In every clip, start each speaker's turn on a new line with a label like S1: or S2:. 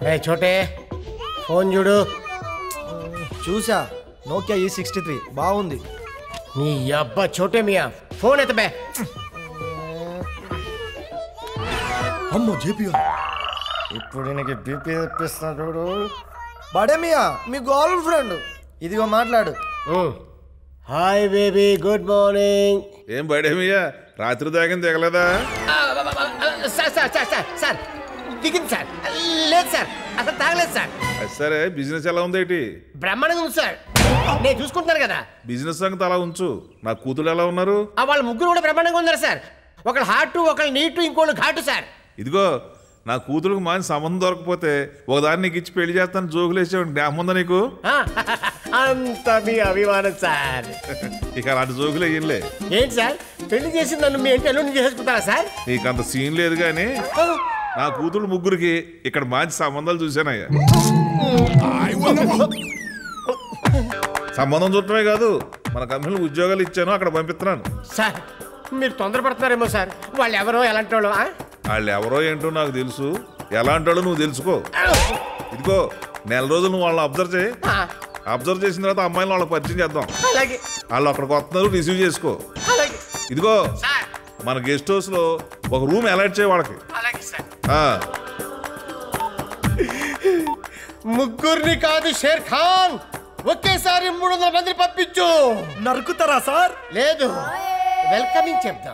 S1: ఏ చోటే ఫోన్ చూడు
S2: చూసా నోకియా ఈ సిక్స్టీ త్రీ బాగుంది
S1: నీ అబ్బా చోటే మియా ఫోన్ ఎత్తబే
S2: అమ్మో జేపీ
S1: ఇప్పుడు నీకు బీపీ తెప్పిస్తున్నా చూడు
S2: బడే మియా మీ గర్ల్ ఫ్రెండ్ ఇదిగో మాట్లాడు
S1: హాయ్ బేబీ గుడ్ మార్నింగ్
S3: ఏం బడేమయ్యా రాత్రి దాకా దిగలేదా
S1: sir sir sir sir sir దిగింది సార్ లేదు సార్ అసలు తాగలేదు సార్
S3: అది సరే బిజినెస్ ఎలా ఉంది ఏంటి
S1: బ్రహ్మాండంగా ఉంది సార్ నేను చూసుకుంటున్నాను కదా
S3: బిజినెస్ సంగతి అలా ఉంచు నా కూతురు ఎలా ఉన్నారు
S1: ఆ వాళ్ళ ముగ్గురు కూడా బ్రహ్మాండంగా ఉన్నారు సార్ ఒకళ్ళు హార్ట్ ఒకళ్ళు నీటు ఇంకోళ్ళు ఘాటు సార్
S3: ఇదిగో నా కూతురుకు మంచి సంబంధం దొరకపోతే ఒకదాన్ని నీకు ఇచ్చి పెళ్లి చేస్తాను జోకులు వేసేవాడి జ్ఞాపకం ఉందా నీకు
S1: ఆ, అంత మీ అభిమానం సార్
S3: ఇక అలాంటి జోకులు వేయలే
S1: ఏంటి సార్ పెళ్లి చేసి నన్ను మీ ఇంటి అల్లుడిని చేసుకుంటారా సార్
S3: నీకు అంత సీన్ లేదు కానీ నా కూతురు ముగ్గురికి ఇక్కడ మంచి సంబంధాలు చూశానయ్యా సంబంధం చూడటమే కాదు మన కంపెనీలో ఉద్యోగాలు ఇచ్చాను అక్కడ పంపిస్తున్నాను
S1: సార్ మీరు తొందరపడుతున్నారేమో సార్ వాళ్ళు ఎవరో ఎలాంటి వాళ్ళు ఆ?
S3: వాళ్ళు ఎవరో ఏంటో నాకు తెలుసు ఎలాంటి వాళ్ళు నువ్వు తెలుసుకో ఇదిగో నెల రోజులు నువ్వు వాళ్ళని అబ్జర్వ్ చేయి
S1: ఆ,
S3: అబ్జర్వ్ చేసిన తర్వాత అమ్మాయిని వాళ్ళకి పరిచయం చేద్దాం
S1: అలాగే
S3: వాళ్ళు అక్కడికి వస్తున్నారు రిసీవ్ చేసుకో
S1: అలాగే
S3: ఇదిగో
S1: సార్
S3: మన గెస్ట్ హౌస్ లో ఒక రూమ్ అలాట్ చేయ వాళ్ళకి
S1: అలాగే సార్
S3: ఆ,
S1: ముగ్గురిని కాదు షేర్ ఖాన్ ఒకేసారి మూడు వందల మంది పంపించు
S2: నరుకుతారా సార్
S1: లేదు వెల్కమింగ్ చెప్దాం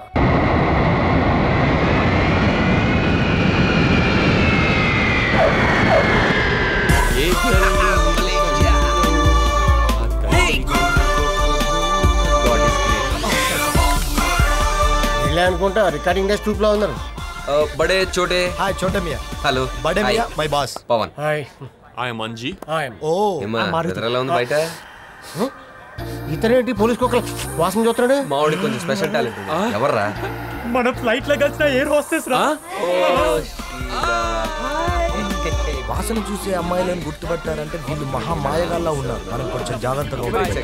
S1: వెళ్ళా అనుకుంటా రికార్డింగ్ డేస్ ట్రూప్ లో ఉన్నారు
S4: బడే Chote
S2: hi Chota Miyan
S4: hello
S2: Bade
S4: hi.
S2: Miyan my boss
S4: Pawan
S1: hi
S5: I'm Anji
S1: hi
S2: ఓ
S4: ఏమా వెదర్ ఎలా ఉంది బయట
S1: ఇతరేంటి పోలీస్ కుక్కలు వాసన చూస్తున్నాడు
S4: మామిడి కొంచెం స్పెషల్ టాలెంట్ ఉంది ఎవర్రా
S6: మన ఫ్లైట్ లో కలిసిన ఎయిర్ హోస్టెస్ రా
S2: వాసన చూసే అమ్మాయిలను గుర్తుపట్టారంటే వీళ్ళు మహా మాయగాల్లా ఉన్నారు మనం కొంచెం జాగ్రత్తగా ఉండాలి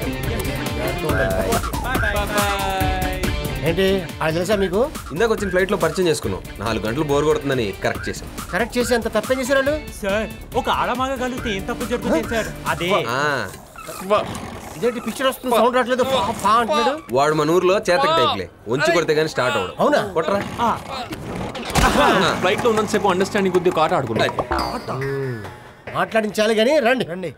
S1: ఏంటి అది తెలుసా మీకు
S4: ఇందాక వచ్చిన ఫ్లైట్ లో పరిచయం చేసుకున్నాం నాలుగు గంటలు బోర్ కొడుతుందని కరెక్ట్ చేసాం
S1: కరెక్ట్ చేసి అంత తప్పేం చేశారు
S6: సార్ ఒక ఆడమాగ కలిగితే ఏం తప్పు జరుగుతుంది సార్ అదే
S4: ఆ,
S1: ఇదేంటి పిక్చర్ వస్తుంది సౌండ్ రావట్లేదు ఫా, ఫా అంటున్నాడు
S4: వాడు మన ఊర్లో చేతకి టైప్లే ఉంచి కొడితే గానీ స్టార్ట్ అవడు
S1: అవునా
S4: కొట్రా
S5: ఫ్లైట్ లో ఉన్నంతసేపు అండర్స్టాండింగ్ కొద్దిగా కాట ఆడుకున్నా
S1: మాట్లాడించాలి కానీ రండి
S2: రండి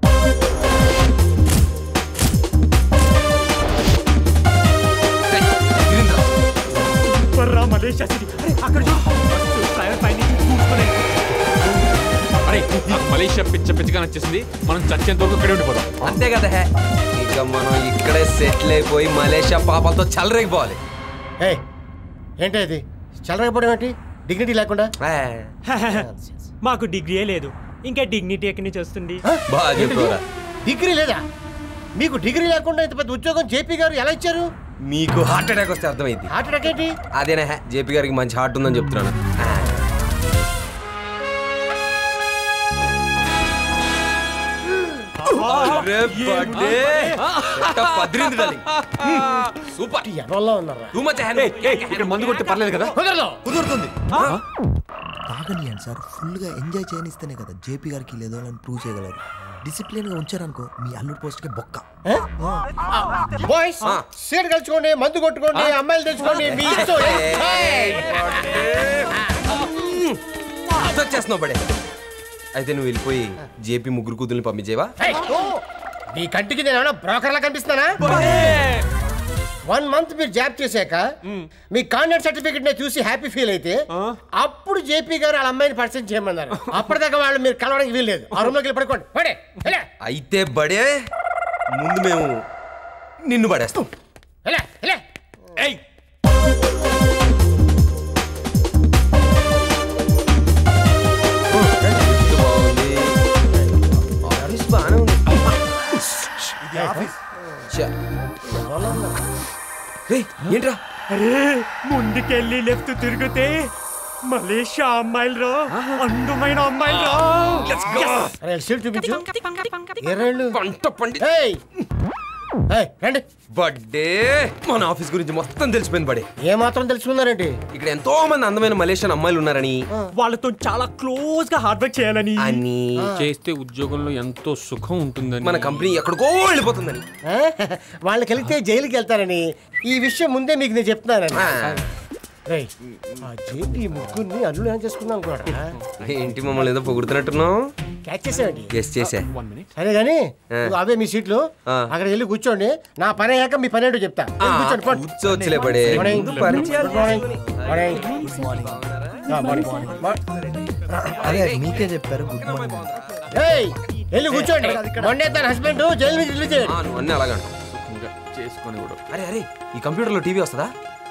S6: సూపర్ రా మలేషియా సిటీ అరే అక్కడ చూడు ఫ్లైవర్ పైన చూసుకునే
S5: అరే నాకు మలేషియా పిచ్చ పిచ్చగా నచ్చేసింది మనం చచ్చేంత వరకు ఇక్కడే ఉండిపోదాం
S4: అంతే కదా హే ఇక మనం ఇక్కడే సెటిల్ అయిపోయి మలేషియా పాపాలతో చల్లరేగిపోవాలి
S1: ఏ ఏంటి ఇది చల్లరకపోవడం ఏంటి డిగ్నిటీ లేకుండా
S4: ఆ,
S6: మాకు డిగ్రీయే లేదు ఇంకా డిగ్నిటీ ఎక్కడి నుంచి వస్తుంది
S4: బాగా చెప్పారా
S1: డిగ్రీ లేదా మీకు డిగ్రీ లేకుండా ఇంత పెద్ద ఉద్యోగం జేపీ గారు ఎలా ఇచ్చారు
S4: మీకు హార్ట్ అటాక్ వస్తే అర్థమైంది
S1: హార్ట్ అటాక్ ఏంటి
S4: అదేనా హే, జేపీ గారికి మంచి హార్ట్ ఉందని చెప్తున్నాను ఆ. అరే బర్త్డే. ఎట్ట పదిరింది darling. సూపర్
S1: ఎవరో ఉన్నారా
S4: టూ మచ్
S5: ఏయ్, ఏయ్, ఇక్కడ మందు కొట్టి పర్లేదు కదా
S1: కుదరదు
S2: కుదురుతుంది తాగనియండి సార్ ఫుల్గా ఎంజాయ్ చేయనిస్తేనే కదా జేపీ గారికి లేదో అని ప్రూవ్ చేయగలరు డిసిప్లిన్ గా ఉంచారనుకో మీ అల్లుడు పోస్ట్ కి బొక్క
S1: బాయ్స్ సీట్ కలుచుకోండి మందు కొట్టుకోండి అమ్మాయిలు తెచ్చుకోండి మీ ఇష్టం ఏయ్!
S4: వచ్చేస్తున్నావు బడే అయితే నువ్వు వెళ్ళిపోయి జేపీ ముగ్గురు కూతుర్ని పంపించేవా
S1: ఏయ్! మీ కంటికి నేను ఏమైనా బ్రోకర్లా కనిపిస్తానా వన్ మంత్ మీరు జాబ్ చేశాక మీ కాంటాక్ట్ సర్టిఫికెట్ ని చూసి హ్యాపీ ఫీల్ అయితే అప్పుడు జేపీ గారు వాళ్ళ అమ్మాయిని పరిచయం చేయమన్నారు అప్పటిదాకా వాళ్ళు మీరు కలవడానికి వీల్లేదు ఆ రూమ్ లోకి వెళ్ళి పడుకోండి పడే వెళ్ళే
S4: అయితే బడే ముందు మేము నిన్ను పడేస్తాం
S1: వెళ్ళే వెళ్ళే
S5: ఏయ్
S4: బాగుంది ఆఫీస్ బాగానే ఉంది ఛ. రేయ్, ఏంట్రా
S6: అరే ముందుకెళ్ళి లెఫ్ట్ తిరిగితే మలేషియా అమ్మాయిలు రా అందమైన అమ్మాయిలు రా
S1: అరే సీట్ చూపించు ఎర్రేళ్ళు
S4: పంట పండి
S1: ఏయ్ ఏయ్, రండి
S4: బర్త్డే మన ఆఫీస్ గురించి మొత్తం తెలిసిపోయింది బడే
S1: ఏ మాత్రం తెలుసుకున్నారేంటి
S4: ఇక్కడ ఎంతో మంది అందమైన మలేషియన్ అమ్మాయిలు ఉన్నారని
S6: వాళ్ళతో చాలా క్లోజ్ గా హార్డ్ వర్క్ చేయాలని
S4: అని
S5: చేస్తే ఉద్యోగంలో ఎంతో సుఖం ఉంటుందని
S4: మన కంపెనీ ఎక్కడికో వెళ్ళిపోతుందని
S1: ఆ? వాళ్ళు కలిగితే జైలుకి వెళ్తారని ఈ విషయం ముందే మీకు నేను చెప్తున్నానని
S4: ఆ.
S1: రేయ్, ఆ జేపీ ముగ్గురిని అల్లుడు ఏం చేసుకుందాం అనుకున్నాడా
S4: ఏంటి మమ్మల్ని ఏదో పొగుడుతున్నట్టున్నావు
S1: క్యాచ్ చేసావండి
S4: ఎస్ చేసా
S1: సరే కానీ
S4: ఆ.
S1: అవే మీ సీట్లు
S4: ఆ.
S1: అక్కడ వెళ్ళి కూర్చోండి నా పని అయ్యాక మీ పని ఏంటో చెప్తా వెళ్ళి కూర్చోండి పోండి.
S4: కూర్చోవచ్చులే బడే
S1: మార్నింగ్.
S4: ముందు పరిచయాలు
S1: మార్నింగ్.
S4: చేసుకోవాలి.
S1: మార్నింగ్. ఆ, మార్నింగ్. మా-
S2: అదే మీకే చెప్పారు గుడ్ మార్నింగ్
S1: ఏయ్, వెళ్ళి కూర్చోండి మొన్నే తన హస్బెండ్ జైలు నుంచి రిలీజ్ అయ్యాడు
S4: ఆ, నువ్వు అన్నీ అలాగంట
S5: సుఖంగా చేసుకొని కూడా
S4: అరే అరే ఈ కంప్యూటర్లో టీవీ వస్తుందా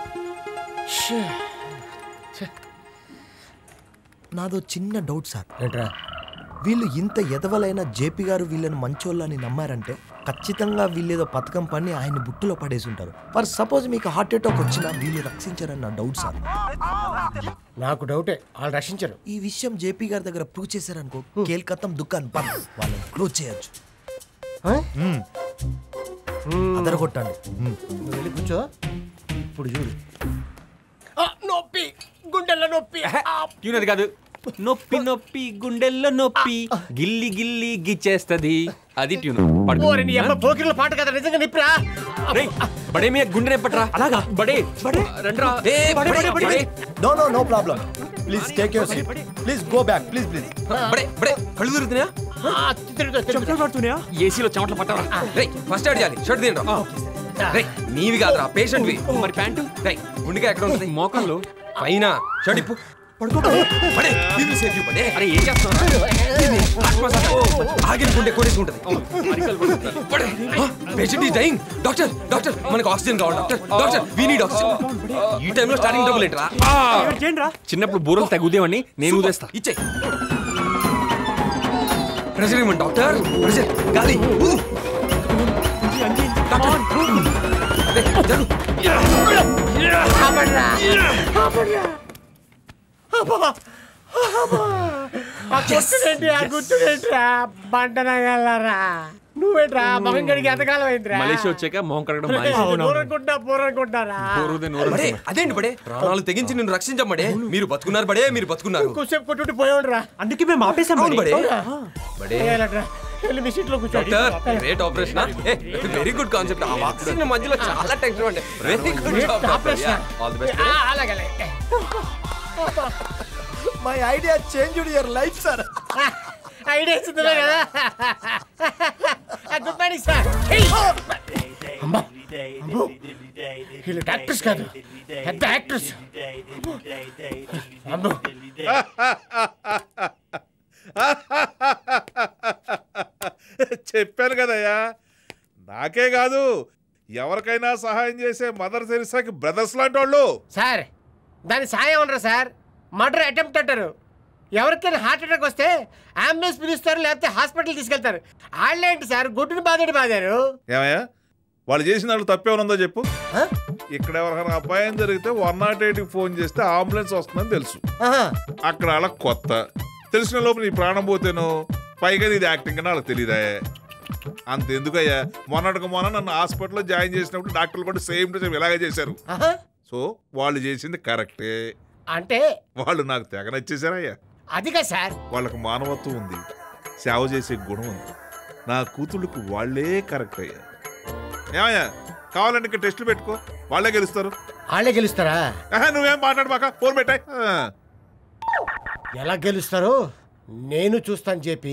S2: నాదో చిన్న డౌట్ సార్
S1: ఏంట్రా
S2: వీళ్ళు ఇంత ఎదవలైన జేపీ గారు వీళ్ళని మంచోళ్ళని నమ్మారంటే ఖచ్చితంగా వీళ్ళేదో పథకం పని ఆయన బుట్టులో పడేసి ఉంటారు ఫర్ సపోజ్ మీకు హార్ట్ అటాక్ వచ్చినా వీళ్ళు రక్షించారని నా డౌట్ సార్
S1: నాకు డౌటే వాళ్ళు రక్షించరు
S2: ఈ విషయం జేపీ గారి దగ్గర ప్రూవ్ చేశారనుకో కేల్కత్తం దుకాన్ బంద్ వాళ్ళని క్లోజ్ చేయొచ్చు
S1: ఆ?
S2: అదరగొట్టండి మ్మ్.
S1: నువ్వు వెళ్ళి కూర్చో ఇప్పుడు చూడు ఆ, నొప్పి గుండెల్లో నొప్పి ఆ,
S5: ట్యూన్ అది కాదు నొప్పి నొప్పి గుండెల్లో నొప్పి గిల్లి గిల్లి గిచ్చేస్తది అది ట్యూన్
S1: ఓరి నీ అమ్మ పోకిరిలో పాట కదా నిజంగా నిప్పురా
S5: బడే మీ గుండె పట్రా అలాగా బడే బడే రండ్రా
S4: ఏ, Bade, Bade, Bade.
S2: No no no problem please take your seat please go back please please
S4: Bade Bade కళ్ళు తిరుగుతున్నాయా
S1: ఆ, తిరుగుతా, తిరుగుతా.
S6: చెమటలు పడుతున్నాయా
S5: ఏసీలో చెమటలు పట్టరా
S4: రే ఫస్ట్ యాడ్ చేయాలి షర్ట్ తింటా రే నీవి కాదురా పేషెంట్ వి
S5: మరి ప్యాంటు
S4: రే గుండెగా ఎక్కడ ఉంటుంది
S5: మోకాల్లో
S4: పైన షర్ట్ ఇప్పు బడే దీన్ని సేఫ్ యూ బడే
S5: అరే ఏం చేస్తున్నావు
S4: ఆగిన గుండె కొట్టేసుకుంటది Bade patient is dying doctor doctor మనకు ఆక్సిజన్ కావాలి doctor doctor we need oxygen ఈ టైంలో స్టార్టింగ్ డబుల్ ఏంట్రా
S6: ఏంట్రా
S5: చిన్నప్పుడు బూరలు తగ్గుదేవని నేను ఊదేస్తా
S4: ఇచ్చే ప్రెషర్ ఇవ్వండి డాక్టర్ ప్రెషర్ గాలి ఊదు. డాక్టర్ అదే, జరుగు.
S1: ఆ కొట్టుడేంటి ఆ గుర్తుడేంట్రా బంటనగలరా నువ్వేంట్రా మగం గడికి ఎంతకాలం అయిందిరా
S5: మలేషియా వచ్చాక మొహం కడగడం
S1: రేయ్,
S5: మానేసి
S1: పూరనుకుంటా పూరనుకుంటారా
S5: బోరుదే నోరు
S4: బడే అదేంటి బడే ప్రాణాలు తెగించి నిన్ను రక్షించమ్మడే మీరు బతుకున్నారు బడే మీరు బతుకున్నారు
S1: కొంచెం కొట్టుకుంటూ పోయాడురా
S6: అందుకే మేము ఆపేసాం
S4: అవును
S6: మరి.
S4: బడే బడే
S1: వెళ్ళట్రా వెళ్ళి మీ సీట్లో కూర్చోండి
S4: doctor great operation very good concept uh vaccine మధ్యలో చాలా టెన్షన్ ఉండే very good job doctor all the best
S1: ఆ, అలాగే అలాగే.
S2: My idea change your life sir
S1: idea ఇస్తుందా కదా గుడ్ మార్నింగ్ సార్ అమ్మా అమ్మో. వీళ్ళు డాక్టర్స్ కాదు పెద్ద యాక్టర్స్ అమ్మో
S3: చెప్పాను కదయ్యా నాకే కాదు ఎవరికైనా సహాయం చేసే మదర్ తెరిసాకి బ్రదర్స్ లాంటి వాళ్ళు
S1: సార్ దాని సాయం ఉండరు సార్ మర్డర్ అటెంప్ట్ అంటారు ఎవరికైనా హార్ట్ అటాక్ వస్తే అంబులెన్స్ పిలుస్తారు లేకపోతే హాస్పిటల్ తీసుకెళ్తారు వాళ్ళేంటి సార్ గుడ్డుని బాధడి బాధారు
S3: ఏమయ్యా వాళ్ళు చేసిన వాళ్ళు తప్పేమనుందో చెప్పు
S1: ఆ?
S3: ఇక్కడ ఎవరికైనా అపాయం జరిగితే వన్ నాట్ ఎయిట్కి ఫోన్ చేస్తే అంబులెన్స్ వస్తుందని తెలుసు
S1: ఆహా.
S3: అక్కడ వాళ్ళకి కొత్త తెలిసిన లోపు నీ ప్రాణం పోతేను పైగా ఇది యాక్టింగ్ అని వాళ్ళకి తెలియదా అంత ఎందుకయ్యా మొన్నటికి మొన్న నన్ను హాస్పిటల్లో జాయిన్ చేసినప్పుడు డాక్టర్లు కూడా సేమ్ టు సేమ్ ఇలాగే చేశారు
S1: ఆహా.
S3: సో వాళ్ళు చేసింది కరెక్టే
S1: అంటే
S3: వాళ్ళు నాకు తెగ నచ్చేసారయ్యా
S1: అదిగా సార్
S3: వాళ్ళకి మానవత్వం ఉంది సేవ చేసే గుణం ఉంది నా కూతుళ్ళకి వాళ్ళే కరెక్ట్ అయ్యా ఏమయ్యా కావాలంటే ఇంకా టెస్టులు పెట్టుకో వాళ్ళే గెలుస్తారు
S1: వాళ్ళే గెలుస్తారా
S3: ఆహా, నువ్వేం మాట్లాడమాక ఫోన్ పెట్టాయి
S1: ఎలా గెలుస్తారు నేను చూస్తాను చెప్పి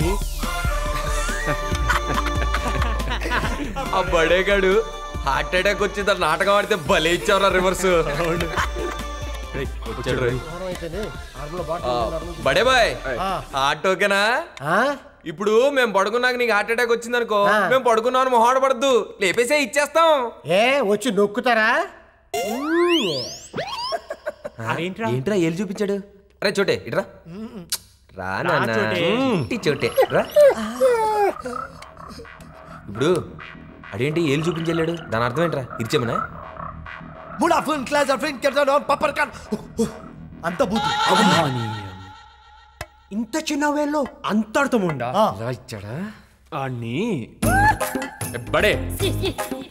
S4: ఆ బడేగాడు హార్ట్ అటాక్ వచ్చింది నాటకం ఆడితే భలే ఇచ్చారా రివర్స్ వచ్చాడు రే. ఆ, బడే బాయ్
S1: ఆ.
S4: హార్ట్ ఓకేనా
S1: ఆ?
S4: ఇప్పుడు మేము పడుకున్నాక నీకు హార్ట్ అటాక్ వచ్చింది అనుకో
S1: ఆ.
S4: మేము పడుకున్నాం మొహాడ పడద్దు లేపేసే ఇచ్చేస్తాం
S1: ఏ వచ్చి నొక్కుతారా
S6: అదేంట్రా
S4: ఏంట్రా ఏళ్ళు చూపించాడు అరే చోటే ఇట్రా రా నాన్న
S6: చోటే.
S4: మ్మ్, ఇట్టి చోటే రా ఇప్పుడు అదేంటి ఏళ్ళు చూపించలేడు దాని అర్థం ఏంట్రా ఇచ్చేమనా
S2: బుడా ఫుల్ క్లాస్ ఫ్రెండ్ కెడతాడు పప్పర్ కాన్ అంత బూతు
S6: ఇంత చిన్న వేలో అంత అర్థం ఉందా
S2: ఆ.
S5: ఇలా ఇచ్చాడా అన్ని బడే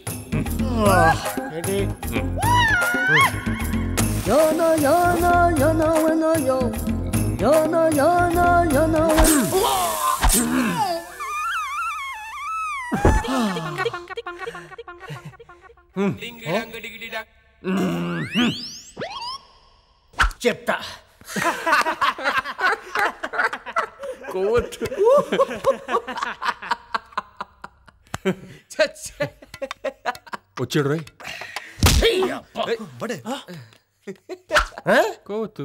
S1: ఏంటి
S7: Yana, yana, yana, yana, yo. Yana, yana, yana, yana.
S1: చెప్తా
S5: వచ్చాడు రాయ్
S2: బడే
S5: కోవద్దు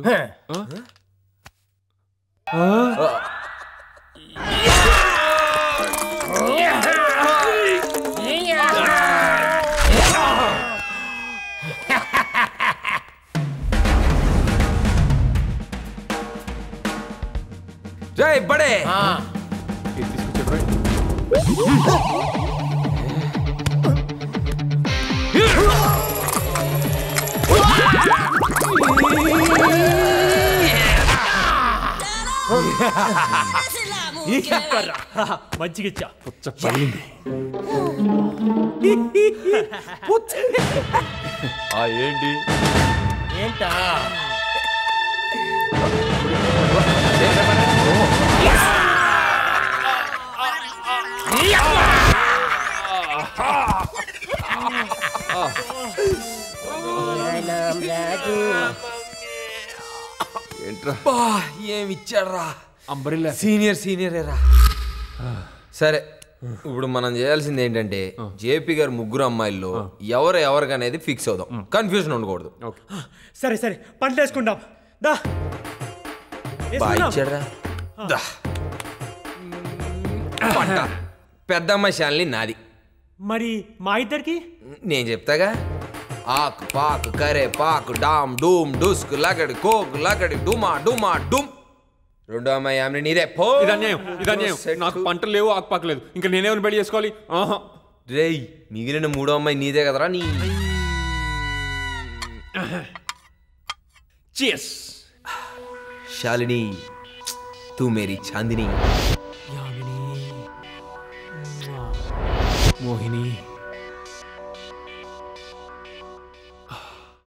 S4: జై బడే
S5: తీసుకొచ్చాడు రాయ్
S6: మంచిగా ఇచ్చా
S5: పడింది
S4: ఆ ఏంటి
S1: ఏంటా
S5: ఏంట్రా
S4: బా ఏమి ఇచ్చాడ్రా
S5: అంబరిల్లా
S4: సీనియర్ సీనియర్ రా సరే ఇప్పుడు మనం చేయాల్సింది ఏంటంటే జేపీ గారు ముగ్గురు అమ్మాయిల్లో ఎవరు ఎవరికి అనేది ఫిక్స్ అవుదాం కన్ఫ్యూజన్ ఉండకూడదు
S5: ఓకే
S6: సరే సరే పంటలు వేసుకుందాం దా
S4: బా
S6: వేసుకుందాం.
S4: ఇచ్చాడ్రా దా. పంట పెద్ద అమ్మాయి శాలిని నాది
S6: మరి మా ఇద్దరికి
S4: నేను చెప్తాగా ఆకు పాకు కరే పాకు డామ్ డూమ్ డూస్క్ లగడి కోక్ లగడి డుమా డుమా డుమ్ రెండో అమ్మాయి ఆమె నీదే పో
S5: ఇది అన్యాయం ఇది అన్యాయం నాకు పంటలు లేవు ఆకుపాకు లేదు ఇంకా నేనేమైనా బయట చేసుకోవాలి ఆహా
S4: రేయ్ మిగిలిన మూడో అమ్మాయి నీదే కదరా నీ
S5: చియర్స్
S4: శాలిని తూ మేరీ చాందిని